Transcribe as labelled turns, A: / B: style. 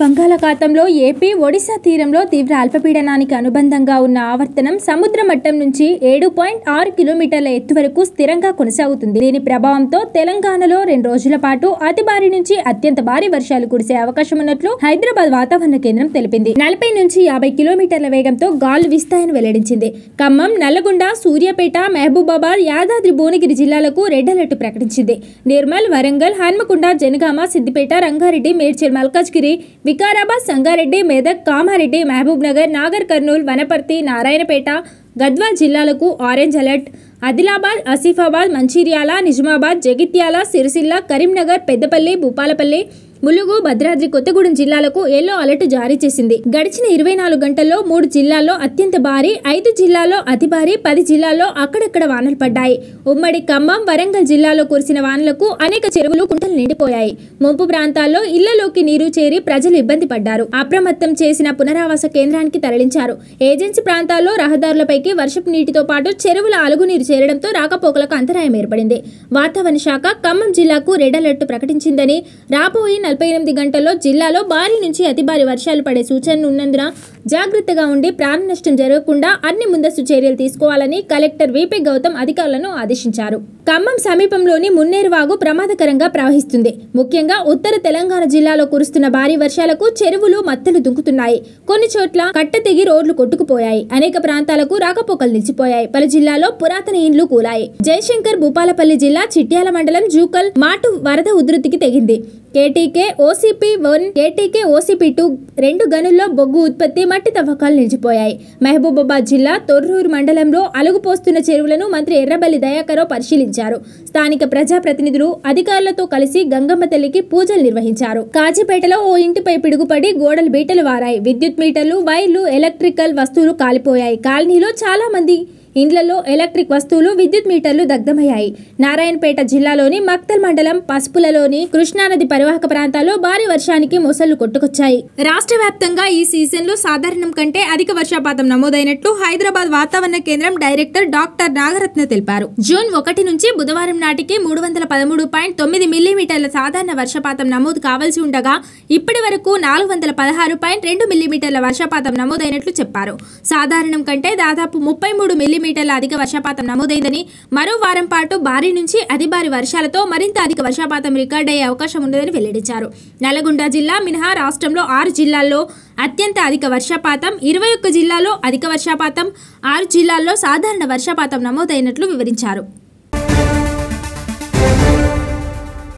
A: బంగాళాఖాతంలో ఏపీ ఒడిశా తీరంలో తీవ్ర అల్పపీడనానికి అనుబంధంగా ఉన్న ఆవర్తనం సముద్ర మట్టం నుంచి ఏడు పాయింట్ ఆరు కిలోమీటర్ల ఎత్తు వరకు స్థిరంగా కొనసాగుతుంది దీని ప్రభావంతో తెలంగాణలో రెండు రోజుల పాటు అతి భారీ నుంచి అత్యంత భారీ వర్షాలు కురిసే అవకాశం ఉన్నట్లు హైదరాబాద్ వాతావరణ కేంద్రం తెలిపింది నలభై నుంచి యాభై కిలోమీటర్ల వేగంతో గాలు వీస్తాయని వెల్లడించింది ఖమ్మం నల్లగొండ సూర్యాపేట మహబూబాబాద్ యాదాద్రి భువనగిరి జిల్లాలకు రెడ్ అలర్ట్ ప్రకటించింది నిర్మల్ వరంగల్ హన్మకొండ జనగామ సిద్దిపేట రంగారెడ్డి మేడ్చల్ మల్కాజ్గిరి వికారాబాద్ సంగారెడ్డి మెదక్ కామారెడ్డి మహబూబ్ నగర్ నాగర్ కర్నూల్ వనపర్తి నారాయణపేట గద్వాల్ జిల్లాలకు ఆరెంజ్ అలర్ట్ ఆదిలాబాద్ ఆసిఫాబాద్ మంచిర్యాల నిజామాబాద్ జగిత్యాల సిరిసిల్ల కరీంనగర్ పెద్దపల్లి భూపాలపల్లి ములుగు భద్రాద్రి కొత్తగూడెం జిల్లాలకు ఎల్లో అలర్ట్ జారీ చేసింది గడిచిన ఇరవై నాలుగు గంటల్లో మూడు జిల్లాల్లో అత్యంత భారీ ఐదు జిల్లాల్లో అతి భారీ పది జిల్లాల్లో అక్కడక్కడ వానలు పడ్డాయి ఉమ్మడి ఖమ్మం వరంగల్ జిల్లాలో కురిసిన వానలకు అనేక చెరువులు కుంటలు నిండిపోయాయి ముంపు ప్రాంతాల్లో ఇళ్లలోకి నీరు చేరి ప్రజలు ఇబ్బంది పడ్డారు అప్రమత్తం చేసిన పునరావాస కేంద్రానికి తరలించారు ఏజెన్సీ ప్రాంతాల్లో రహదారులపైకి వర్షపు నీటితో పాటు చెరువుల అలుగునీరు చేరడంతో రాకపోకలకు అంతరాయం ఏర్పడింది వాతావరణ శాఖ ఖమ్మం జిల్లాకు రెడ్ అలర్ట్ ప్రకటించిందని రాబోయే నలభై ఎనిమిది గంటల్లో జిల్లాలో భారీ నుంచి అతి భారీ వర్షాలు పడే సూచనలు ఉన్నందున జాగ్రత్తగా ఉండి ప్రాణ నష్టం జరగకుండా అన్ని ముందస్తు చర్యలు తీసుకోవాలని కలెక్టర్ విపి గౌతమ్ అధికారులను ఆదేశించారు ఖమ్మం సమీపంలోని మున్నేరువాగు ప్రమాదకరంగా ప్రవహిస్తుంది ముఖ్యంగా ఉత్తర తెలంగాణ జిల్లాలో కురుస్తున్న భారీ వర్షాలకు చెరువులు మత్తలు దుంకుతున్నాయి కొన్ని చోట్ల కట్ట తెగి రోడ్లు కొట్టుకుపోయాయి అనేక ప్రాంతాలకు రాకపోకలు నిలిచిపోయాయి పలు జిల్లాలో పురాతన ఇండ్లు కూలాయి జయశంకర్ భూపాలపల్లి జిల్లా చిట్యాల మండలం జూకల్ మాటు వరద ఉధృతికి తెగింది KTK OCP one KTK OCP two రెండు గనుల్లో బొగ్గు ఉత్పత్తి మట్టి తవ్వకాలు నిలిచిపోయాయి మహబూబాబాద్ జిల్లా తొర్రూరు మండలంలో అలుగుపోస్తున్న చెరువులను మంత్రి ఎర్రబల్లి దయాకరావు పరిశీలించారు స్థానిక ప్రజాప్రతినిధులు అధికారులతో కలిసి గంగమ్మ తల్లికి పూజలు నిర్వహించారు కాజీపేటలో ఓ ఇంటిపై పిడుగుపడి గోడలు బీటలు వారాయి విద్యుత్ మీటర్లు వైర్లు ఎలక్ట్రికల్ వస్తువులు కాలిపోయాయి కాలనీలో చాలా మంది ఇండ్లలో ఎలక్ట్రిక్ వస్తువులు విద్యుత్ మీటర్లు దగ్ధమయ్యాయి నారాయణపేట జిల్లాలోని మక్తల్ మండలం పసుపులలోని కృష్ణానది పరివాహక ప్రాంతాల్లో భారీ వర్షానికి మొసళ్లు కొట్టుకొచ్చాయి రాష్ట్ర వ్యాప్తంగా ఈ సీజన్లో సాధారణం కంటే అధిక వర్షపాతం నమోదైనట్లు హైదరాబాద్ వాతావరణ కేంద్రం డైరెక్టర్ డాక్టర్ నాగరత్న తెలిపారు జూన్ ఒకటి నుంచి బుధవారం నాటికి మూడు వందల పదమూడు పాయింట్ తొమ్మిది మిల్లీమీటర్ల సాధారణ వర్షపాతం నమోదు కావాల్సి ఉండగా ఇప్పటి వరకు నాలుగు వందల పదహారు పాయింట్ రెండు మిల్లీమీటర్ల వర్షపాతం నమోదైనట్లు చెప్పారు సాధారణం కంటే దాదాపు ముప్పై మూడు మిల్లీమీటర్ల అధిక వర్షపాతం నమోదైందని మరో వారం పాటు భారీ నుంచి అతి భారీ వర్షాలతో మరింత అధిక వర్షపాతం రికార్డ్ అయ్యే అవకాశం ఉన్నదని వెల్లడించారు నల్గొండ జిల్లా మినహా రాష్ట్రంలో ఆరు జిల్లాల్లో అత్యంత అధిక వర్షపాతం ఇరవై ఒక్క జిల్లాలో అధిక వర్షపాతం ఆరు జిల్లాల్లో సాధారణ వర్షపాతం నమోదైనట్లు వివరించారు